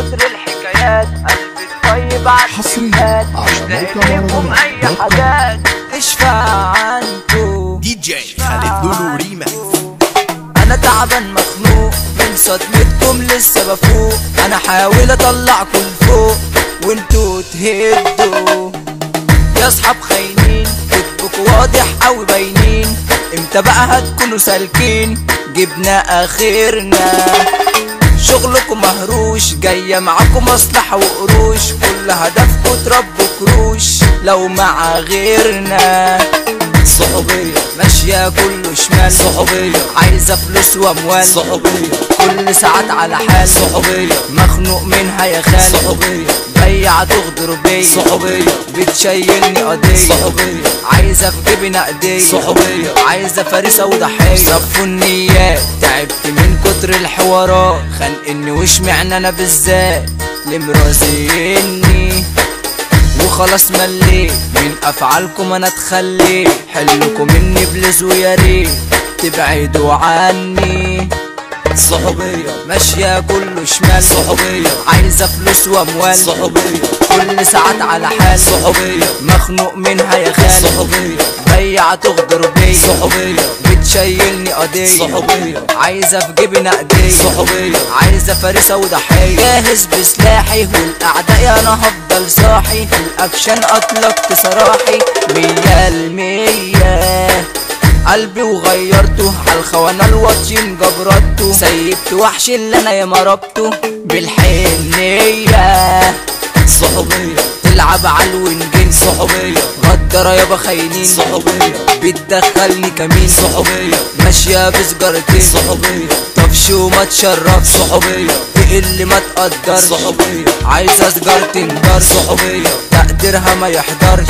كتر الحكايات قلبي الطيب على حصرياً على مشتاق موقع لكم مهرجانات اي دوت كوم. حاجات اشفع عنكم دي جي خالد لولو ريماكس انا تعبان مخنوق من صدمتكم لسه بفوق انا حاول اطلعكم لفوق وانتوا تهدوا يا اصحاب خاينين كتبكوا واضح اوي باينين امتى بقى هتكونوا سالكين جبنا اخرنا شغلكم مهروش جاية معاكم مصلحة وقروش كل هدفكوا تربوا كروش لو مع غيرنا صحوبية ماشية كله شمال صحوبية عايزة فلوس واموال صحوبية كل ساعات على حال صحوبية مخنوق منها يا خال صحوبية بيع تغدر بيا صحوبية بتشيلني قضية صحوبية عايزة في جيبي نقدية صحوبية عايزة فريسة وضحية صفوا النيات تعبت من كتر الحوارات خانقني واشمعنى انا بالذات اللي مرازقني وخلاص مليت من افعالكم انا اتخليت حلكم اني بلز ويا ريت تبعدوا عني صحوبية ماشية كله شمال صحوبية عايزة فلوس واموال صحوبية كل ساعات على حال صحوبية مخنوق منها يا خال صحوبية بيع تغدر بيا صحوبية بتشيلني قضية صحوبية عايزة في جيبي نقدية صحوبية عايزة فريسة وضحية جاهز بسلاحي والاعداء انا هفضل صاحي في الاكشن اطلقت سراحي مية المية قلبي وغيرته على الخونة الواطين جبرته سيبت وحش اللي انا ياما ربطه بالحنية صحوبية تلعب على الونجين صحوبية غدرة يابا خاينين صحوبية بتدخلني كمين صحوبية ماشية بسجارتين صحوبية طفش وما تشرف صحوبية تقل ما تقدر صحوبية عايزة سجارة تندر صحوبية تقديرها ما يحضرش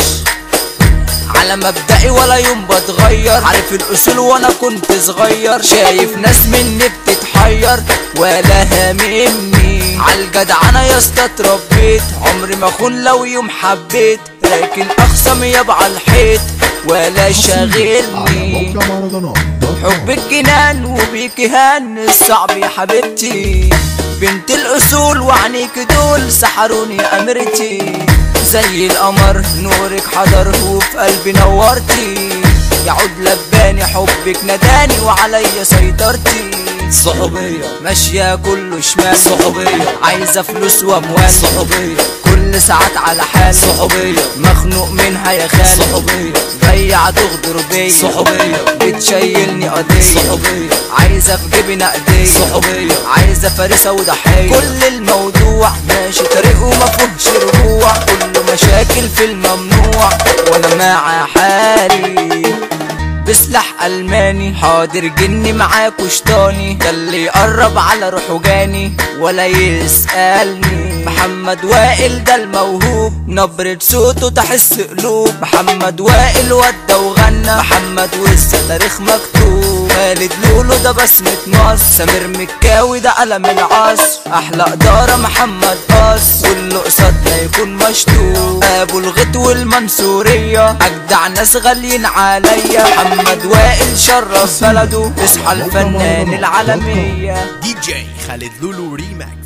على مبدئي ولا يوم بتغير عارف الاصول وانا كنت صغير شايف ناس مني بتتحير ولا هاممني عالجدعنة يا اسطى اتربيت عمري ما اخون لو يوم حبيت لكن اخصم يابا على الحيط ولا على شاغلني موقع مهرجانات دوت كوم. حب الجنان وبيك هان الصعب يا حبيبتي بنت الاصول وعنيك دول سحروني يا امرتي زي القمر نورك حضر وفي قلبي نورتي يعود لباني حبك نداني وعليا سيطرتي صحوبية ماشية كله شمال صحوبية عايزة فلوس واموال صحوبية كل ساعات على حال صحوبية مخنوق منها يا خال صحوبية بيع تغدر بيا صحوبية بتشيلني قضية صحوبية عايزة في جيبي نقدية صحوبية عايزة فريسة وضحية كل الموضوع ماشي طريقه ما فيهوش رجوع كله مشاكل في الممنوع وانا مع حالي بسلاح الماني حاضر جني معاكوا شطاني ده اللي يقرب على روحه جاني ولا يسألني محمد وائل ده الموهوب نبرة صوته تحس قلوب محمد وائل ودى وغنى محمد وسه تاريخ مكتوب خالد لولو ده بسمة مصر سمير مكاوي ده قلم العصر احلى ادارة محمد قص واللي قصادنا يكون مشطوب ابو الغيط والمنصورية اجدع ناس غاليين عليا محمد وائل شرف بلده اصحى الفنان العالمية دي جي خالد لولو ريماكس